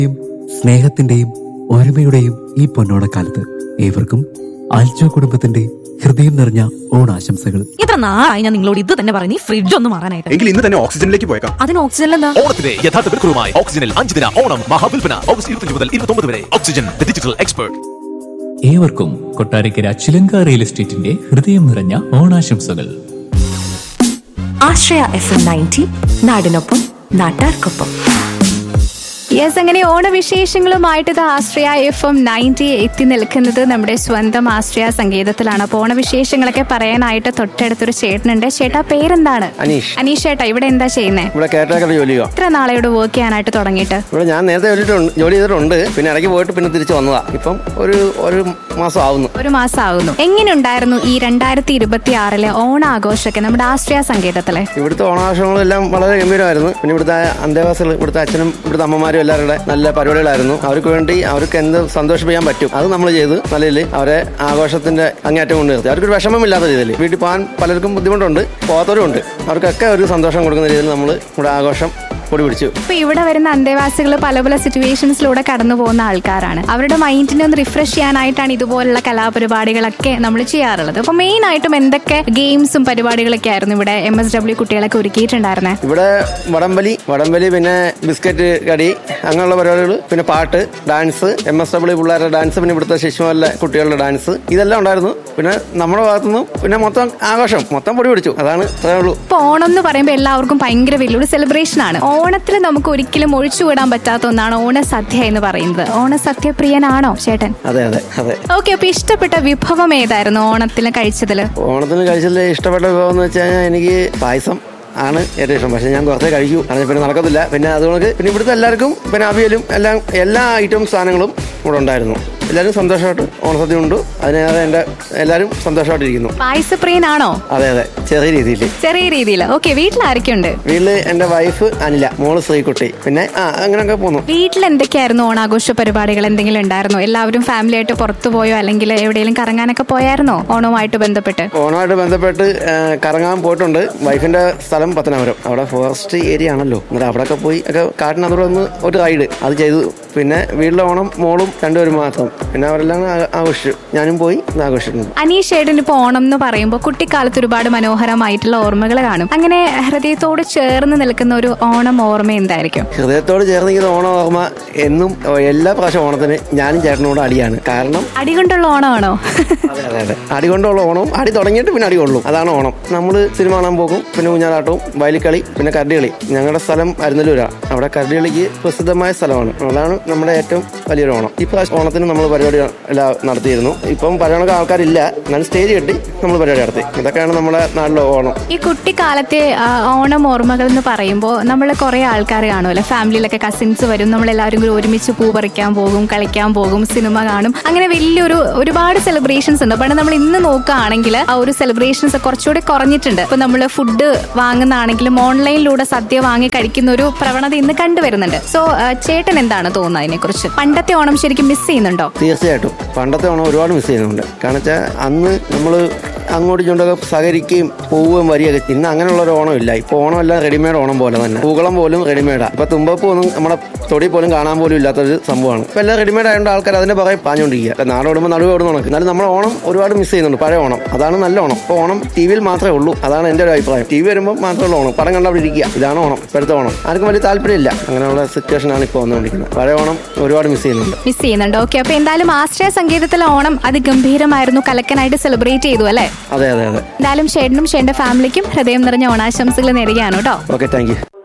സ്നേഹത്തിന്റെയും ഒരുമയുടെയും ഈ പൊന്നോണക്കാലത്ത് ഏവർക്കും ആൽജോ കുടുംബത്തിന്റെ ഹൃദയം നിറഞ്ഞ ഓണാശംസകൾ ഇത്ര നാളായി ഞാൻ നിങ്ങളോട് ഇത് തന്നെ പറഞ്ഞു ഫ്രിഡ്ജ് ഒന്ന് മാറാനായിട്ട് എങ്കിൽ ഇന്ന് തന്നെ ഓക്സിജനിലേക്ക് പോയേക്കാം അതിന് ഓക്സിജൻ എന്താ ഓണത്തിന്റെ യഥാർത്ഥ വിൽക്കുറുമായി ഓക്സിജനിൽ അഞ്ച് ദിന ഓണം മഹാവിൽപ്പന ഓഗസ്റ്റ് ഇരുപത്തി മുതൽ ഇരുപത്തി വരെ ഓക്സിജൻ ദ ഡിജിറ്റൽ എക്സ്പേർട്ട് ഏവർക്കും കൊട്ടാരക്കര ചിലങ്ക റിയൽ എസ്റ്റേറ്റിന്റെ ഹൃദയം നിറഞ്ഞ ഓണാശംസകൾ ആശ്രയ എഫ് എം നയൻറ്റി നാടിനൊപ്പം നാട്ടാർക്കൊപ്പം യെസ് അങ്ങനെ ഓണവിശേഷങ്ങളുമായിട്ട് ഇത് ആശ്രയ എഫ് എം നയൻറ്റി എത്തി നിൽക്കുന്നത് നമ്മുടെ സ്വന്തം ആശ്രയ സംഗീതത്തിലാണ് അപ്പോൾ ഓണവിശേഷങ്ങളൊക്കെ പറയാനായിട്ട് തൊട്ടടുത്തൊരു ചേട്ടനുണ്ട് ചേട്ടാ പേരെന്താണ് അനീഷ് അനീഷ് ചേട്ടാ ഇവിടെ എന്താ ചെയ്യുന്നത് ഇവിടെ കേട്ടേക്കടെ ജോലിയോ എത്ര നാളെയോട് വർക്ക് ചെയ്യാനായിട്ട് തുടങ്ങിയിട്ട് ഇവിടെ ഞാൻ നേരത്തെ ജോലിയിട്ടുണ്ട് ജോലി ചെയ്തിട്ടുണ്ട് പിന്നെ ഇടയ്ക്ക് പോയിട്ട് പിന്നെ തിരിച്ച് വന്നതാ ഇപ്പം ഒരു ഒരു മാസം ആവുന്നു ഒരു മാസം ആകുന്നു എങ്ങനെയുണ്ടായിരുന്നു ഈ രണ്ടായിരത്തി ഇരുപത്തി ആറിലെ ഓണാഘോഷമൊക്കെ നമ്മുടെ ആശ്രയ സംഗീതത്തിലെ ഇവിടുത്തെ ഓണാഘോഷങ്ങളും എല്ലാം വളരെ ഗംഭീരമായിരുന്നു പിന്നെ ഇവിടുത്തെ അന്തേവാസികൾ ഇവിടുത്തെ അച്ഛനും ഇവിടുത്തെ അമ്മമാരും എല്ലാവരുടെ നല്ല പരിപാടികളായിരുന്നു അവർക്ക് വേണ്ടി അവർക്ക് എന്ത് സന്തോഷിപ്പിക്കാൻ പറ്റും അത് നമ്മൾ ചെയ്ത് നല്ല രീതിയിൽ അവരെ ആഘോഷത്തിന്റെ അങ്ങേറ്റം കൊണ്ട് നിർത്തി അവർക്കൊരു വിഷമമില്ലാത്ത രീതിയിൽ വീട്ടിൽ പോകാൻ പലർക്കും ബുദ്ധിമുട്ടുണ്ട് പോകാത്തവരും ഉണ്ട് അവർക്കൊക്കെ ഒരു സന്തോഷം കൊടുക്കുന്ന രീതിയിൽ നമ്മൾ ഇവിടെ ആഘോഷം പൊടി പിടിച്ചു ഇപ്പൊ ഇവിടെ വരുന്ന അന്തേവാസികൾ പല പല സിറ്റുവേഷൻസിലൂടെ കടന്നു പോകുന്ന ആൾക്കാരാണ് അവരുടെ മൈൻഡിനെ ഒന്ന് റിഫ്രഷ് ചെയ്യാനായിട്ടാണ് ഇതുപോലുള്ള കലാപരിപാടികളൊക്കെ നമ്മൾ ചെയ്യാറുള്ളത് അപ്പൊ മെയിൻ ആയിട്ടും എന്തൊക്കെ ഗെയിംസും പരിപാടികളൊക്കെ ആയിരുന്നു ഇവിടെ എം എസ് ഡബ്ല്യു കുട്ടികളൊക്കെ ഒരുക്കിയിട്ടുണ്ടായിരുന്നത് ഇവിടെ വടംവലി വടംവലി പിന്നെ ബിസ്ക്കറ്റ് കടി അങ്ങനെയുള്ള പരിപാടികൾ പിന്നെ പാട്ട് ഡാൻസ് എം എസ് ഡബ്ല്യു പിള്ളേരുടെ ഡാൻസ് പിന്നെ ഇവിടുത്തെ ശിശുമല്ല കുട്ടികളുടെ ഡാൻസ് ഇതെല്ലാം ഉണ്ടായിരുന്നു പിന്നെ നമ്മുടെ ഭാഗത്തുനിന്നും പിന്നെ മൊത്തം ആഘോഷം മൊത്തം പൊടി പിടിച്ചു അതാണ് അത്രേ ഉള്ളൂ ഇപ്പൊ ഓണം എന്ന് പറയുമ്പോൾ എല്ലാവർക്കും ഭയങ്കര വലിയൊരു സെലിബ്രേഷൻ ആണ് ഓണത്തിൽ നമുക്ക് ഒരിക്കലും ഒഴിച്ചുകൂടാൻ പറ്റാത്ത ഒന്നാണ് ഓണസദ്യ എന്ന് പറയുന്നത് ഓണസദ്യ പ്രിയനാണോ ചേട്ടൻ അതെ അതെ അതെ ഓക്കെ അപ്പൊ ഇഷ്ടപ്പെട്ട വിഭവം ഏതായിരുന്നു ഓണത്തിന് കഴിച്ചതില് ഓണത്തിന് കഴിച്ചതിൽ ഇഷ്ടപ്പെട്ട വിഭവം എന്ന് വെച്ച് കഴിഞ്ഞാൽ എനിക്ക് പായസം ആണ് ഏറ്റവും ഇഷ്ടം പക്ഷെ ഞാൻ കുറച്ചേ കഴിക്കൂ കാരണം പിന്നെ നടക്കത്തില്ല പിന്നെ അതുകൊണ്ട് പിന്നെ ഇവിടുത്തെ എല്ലാവർക്കും പിന്നെ അവിയലും എല്ലാം എല്ലാ ഐറ്റം സാധനങ്ങളും ഇവിടെ ഉണ്ടായിരുന്നു എല്ലാവരും സന്തോഷമായിട്ട് ഓണസദ്യ ഉണ്ട് അതിനേറെ എൻ്റെ എല്ലാവരും സന്തോഷമായിട്ടിരിക്കുന്നു പായസപ്രിയനാണോ അതെ അതെ ചെറിയ രീതിയിൽ ചെറിയ രീതിയിൽ ഓക്കെ വീട്ടിൽ ആരൊക്കെയുണ്ട് വീട്ടില് എൻ്റെ വൈഫ് അനില മോള് ശ്രീകുട്ടി പിന്നെ ആ അങ്ങനെയൊക്കെ പോന്നു വീട്ടിൽ എന്തൊക്കെയായിരുന്നു ഓണാഘോഷ പരിപാടികൾ എന്തെങ്കിലും ഉണ്ടായിരുന്നോ എല്ലാവരും ഫാമിലി ആയിട്ട് പുറത്തു പോയോ അല്ലെങ്കിൽ എവിടെയെങ്കിലും കറങ്ങാനൊക്കെ പോയായിരുന്നോ ഓണവുമായിട്ട് ബന്ധപ്പെട്ട് ഓണമായിട്ട് ബന്ധപ്പെട്ട് ആ, കറങ്ങാൻ പോയിട്ടുണ്ട് വൈഫിന്റെ സ്ഥലം പത്തനാപുരം അവിടെ ഫോറസ്റ്റ് ഏരിയ ആണല്ലോ എന്നിട്ട് അവിടെയൊക്കെ പോയി ഒക്കെ കാട്ടിനകത്തൂടെ ഒന്ന് ഒരു റൈഡ് അത് ചെയ്തു പിന്നെ വീട്ടിലെ ഓണം മോളും രണ്ടുപേരും മാത്രം പിന്നെ അവരെല്ലാം ആ- ആഘോഷിച്ചു ഞാനും പോയി ഇത് ആഘോഷിച്ചിട്ടുണ്ട് അനീഷ് ഏട്ടൻ ഇപ്പൊ ഓണം എന്ന് പറയുമ്പോൾ കുട്ടിക്കാലത്ത് ഒരുപാട് മനോഹരമായിട്ടുള്ള ഓർമ്മകൾ കാണും അങ്ങനെ ഹൃദയത്തോട് ചേർന്ന് നിൽക്കുന്ന ഒരു ഓണം ഓർമ്മ എന്തായിരിക്കും ഹൃദയത്തോട് ചേർന്ന് നിൽക്കുന്ന ഓണം ഓർമ്മ എന്നും ഓ, എല്ലാ പ്രാവശ്യം ഓണത്തിന് ഞാനും ചേട്ടനോട് അടിയാണ് കാരണം അടികൊണ്ടുള്ള ഓണമാണോ അതെ അതെ അതെ അടി കൊണ്ടുള്ള ഓണവും അടി തുടങ്ങിയിട്ട് പിന്നെ അടി കൊള്ളും അതാണ് ഓണം നമ്മൾ സിനിമ കാണാൻ പോകും പിന്നെ ഊഞ്ഞാലാട്ടവും വയലിക്കളി പിന്നെ കരടികളി ഞങ്ങളുടെ സ്ഥലം അരുന്നല്ലൂരാണ് അവിടെ കരടികളിക്ക് പ്രസിദ്ധമായ സ്ഥലമാണ് അതാണ് നമ്മുടെ ഏറ്റവും വലിയൊരു ഓണം ഈ പ്രാവശ്യം ഓണത്തിന് നമ്മൾ പരിപാടി എല്ലാം നടത്തിയിരുന്നു ഇപ്പം പഴയണക്ക് ആൾക്കാരില്ല എന്നാലും സ്റ്റേജ് കെട്ടി നമ്മൾ പരിപാടി നടത്തി ഇതൊക്കെയാണ് നമ്മുടെ നാട്ടിലെ ഓണം ഈ കുട്ടിക്കാലത്തെ ആ, ഓണം ഓർമ്മകൾ എന്ന് പറയുമ്പോൾ നമ്മൾ കുറെ ആൾക്കാർ കാണുമല്ലോ ഫാമിലിയിലൊക്കെ കസിൻസ് വരും നമ്മൾ എല്ലാവരും കൂടി ഒരുമിച്ച് പൂ പറിക്കാൻ പോകും കളിക്കാൻ പോകും സിനിമ കാണും അങ്ങനെ വലിയൊരു ഒരുപാട് സെലിബ്രേഷൻസ് ഉണ്ട് പണ്ട് നമ്മൾ ഇന്ന് നോക്കുകയാണെങ്കിൽ ആ ഒരു സെലിബ്രേഷൻസ് കുറച്ചുകൂടി കുറഞ്ഞിട്ടുണ്ട് ഇപ്പൊ നമ്മൾ ഫുഡ് വാങ്ങുന്നതാണെങ്കിലും ഓൺലൈനിലൂടെ സദ്യ വാങ്ങി കഴിക്കുന്ന ഒരു പ്രവണത ഇന്ന് കണ്ടുവരുന്നുണ്ട് സോ ചേട്ടൻ എന്താണ് തോന്നുന്നത് അതിനെക്കുറിച്ച് പണ്ടത്തെ ഓണം ശരിക്കും മിസ് ചെയ്യുന്നുണ്ടോ തീർച്ചയായിട്ടും പണ്ടത്തെ ഓണം ഒരുപാട് മിസ് ചെയ്യുന്നുണ്ട് കാരണം വെച്ചാൽ അന്ന് നമ്മൾ അങ്ങോട്ടും ഇങ്ങോട്ടൊക്കെ സഹകരിക്കുകയും പോവുകയും വരികയൊക്കെ ഇന്ന് അങ്ങനെയുള്ള ഒരു ഓണം ഇല്ല ഇപ്പോൾ ഓണം എല്ലാം റെഡിമെയ്ഡ് ഓണം പോലെ തന്നെ പൂക്കളം പോലും റെഡിമെയ്ഡാ ഇപ്പൊ തുമ്പപ്പൂ ഒന്നും നമ്മുടെ തൊടി പോലും കാണാൻ പോലും ഇല്ലാത്തൊരു സംഭവമാണ് ഇപ്പൊ എല്ലാം റെഡിമെയ്ഡ് ആയതുകൊണ്ട് ആൾക്കാർ അതിന്റെ പുറകെ പാഞ്ഞുകൊണ്ടിരിക്കുക ഇപ്പൊ നാട് ഓടുമ്പോൾ നടുവ് ഓടുന്ന കണക്ക് എന്നാലും നമ്മുടെ ഓണം ഒരുപാട് മിസ് ചെയ്യുന്നുണ്ട് പഴയ ഓണം അതാണ് നല്ല ഓണം ഇപ്പോൾ ഓണം ടി വിയിൽ മാത്രമേ ഉള്ളൂ അതാണ് എൻ്റെ ഒരു അഭിപ്രായം ടി വി വരുമ്പോൾ മാത്രമേ ഓണം പടം കണ്ട് അവിടെ ഇരിക്കുക ഇതാണ് ഓണം ഇപ്പോഴത്തെ ഓണം ആർക്കും വലിയ താല്പര്യമില്ല അങ്ങനെയുള്ള സിറ്റുവേഷനാണ് ഇപ്പോൾ വന്നുകൊണ്ടിരിക്കുന്നത് പഴയ ഓണം ഒരുപാട് മിസ് ചെയ്യുന്നുണ്ട് മിസ് ചെയ്യുന്നുണ്ട് ഓക്കെ അപ്പൊ എന്തായാലും ആശ്രയ സംഗീതത്തിലെ ഓണം അതിഗംഭീരമായിരുന്നു കലക്കനായിട്ട് സെലിബ്രേറ്റ് ചെയ്തു അല്ലേ അതെ അതെ അതെ എന്തായാലും ചേട്ടനും ചേട്ടന്റെ ഫാമിലിക്കും ഹൃദയം നിറഞ്ഞ ഓണാശംസകൾ നേരുകയാണ് കേട്ടോ ഓക്കെ താങ്ക് യു